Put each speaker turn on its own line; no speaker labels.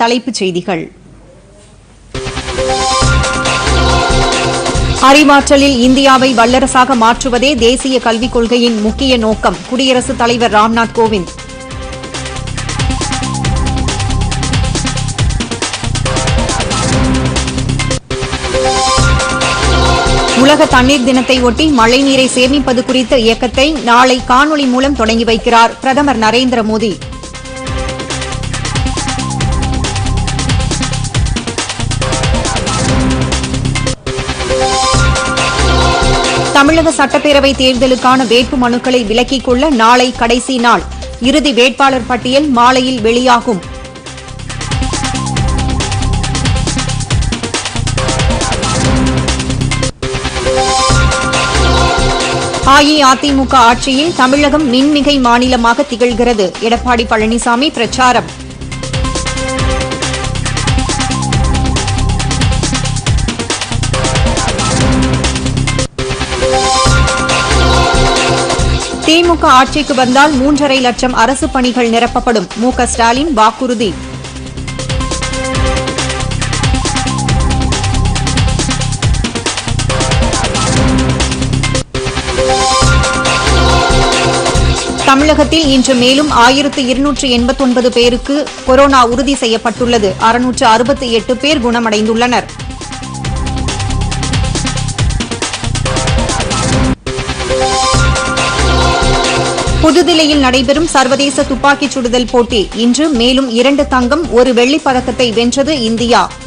தலைப்புச் செய்திகள் அறிவாற்றலில் இந்தியாவை வல்லரசாக மாற்றுவதே தேசிய கல்விக் கொள்கையின் முக்கிய நோக்கம் குடியரசுத் தலைவர் ராம்நாத் கோவிந்த் உலக தண்ணீர் தினத்தை ஒட்டி மழைநீரை சேமிப்பது குறித்த இயக்கத்தை நாளை காணொலி மூலம் தொடங்கி வைக்கிறார் பிரதமர் நரேந்திர மோடி தமிழக சட்டப்பேரவை தேர்தலுக்கான வேட்பு மனுக்களை விலக்கிக் கொள்ள நாளை கடைசி நாள் இறுதி வேட்பாளர் பட்டியல் மாலையில் வெளியாகும் அஇஅதிமுக ஆட்சியில் தமிழகம் மின்மிகை மாநிலமாக திகழ்கிறது எடப்பாடி பழனிசாமி பிரச்சாரம் திமுக ஆட்சிக்கு வந்தால் மூன்றரை லட்சம் அரசு பணிகள் நிரப்பப்படும் மு க ஸ்டாலின் வாக்குறுதி தமிழகத்தில் இன்று மேலும் ஆயிரத்து இருநூற்று எண்பத்தொன்பது பேருக்கு கொரோனா உறுதி செய்யப்பட்டுள்ளது அறுநூற்று அறுபத்தி எட்டு பேர் குணமடைந்துள்ளனர் புதுதில்லியில் நடைபெறும் சர்வதேச துப்பாக்கிச் சுடுதல் போட்டி இன்று மேலும் இரண்டு தங்கம் ஒரு வெள்ளிப் பதக்கத்தை வென்றது இந்தியா